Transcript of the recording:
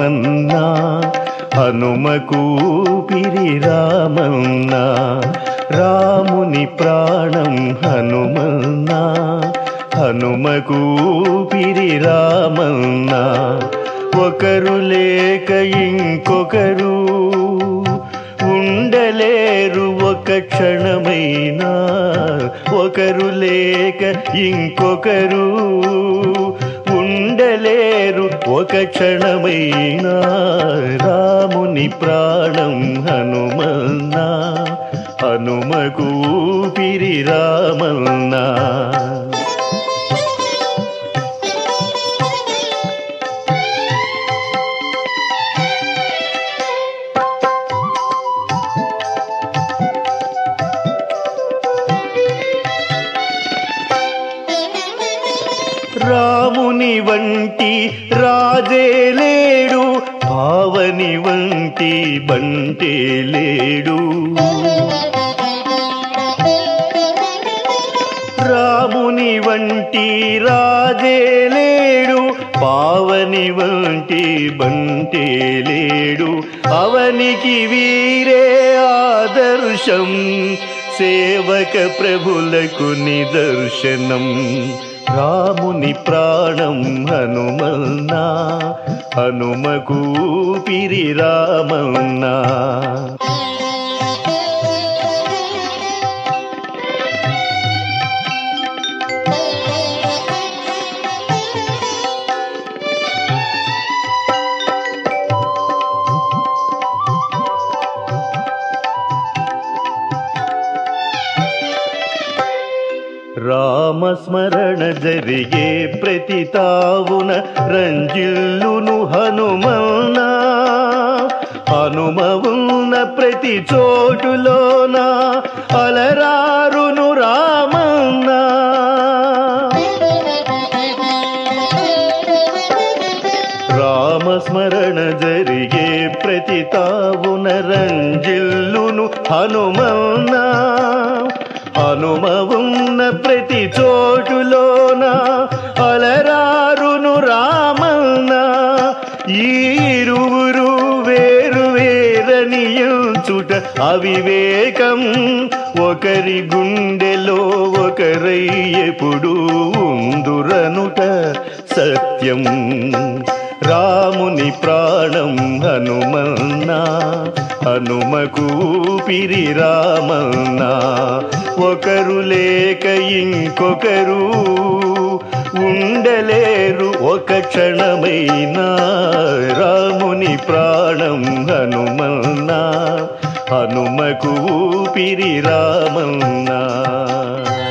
హనుమన్నా హనుమకు పిరి రామన్నా రాముని ప్రాణం హనుమన్నా హనుమకు పిరి రామన్నా ఒకరు లేక ఇంకొకరు ఉండలేరు ఒక క్షణమైనా ఒకరు లేక ఇంకొకరు ఉండలేరు ఒక క్షణమైనా రాముని ప్రాణం హనుమన్నా హనుమకు పిరి రామన్నా రాముని వంటి రాజే లేడు పావని వంటి బంటే లేడు రాముని వంటి రాజే లేడు పావని వంటి బంటే లేడు అవనికి వీరే ఆదర్శం సేవక ప్రభులకు నిదర్శనం రాముని ప్రాణం హనుమన్నా హనుమకు పిరి రామన్నా రామస్మరణ జరిగే ప్రతి తావున రంజిల్లును హనుమన్నా హనుమవున్న ప్రతి చోటులోన అలరారును రామన్నా రామస్మరణ జరిగే ప్రతి తావున రంజిల్లును హనుమన్నా హనుమవున్న ప్రతి చోటులోన అలరారును రామన్నా ఈ ఇరువురు వేరు వేరనియుచుట అవివేకం ఒకరి గుండెలో ఒకరై ఎప్పుడు ఉందురనుట సత్యం రాముని ప్రాణం హనుమన్నా హనుమకు పిరి రామన్నా ఒకరు లేక ఇంకొకరు ఉండలేరు ఒక క్షణమైనా రాముని ప్రాణం హనుమన్నా హనుమకు పిరి రామన్నా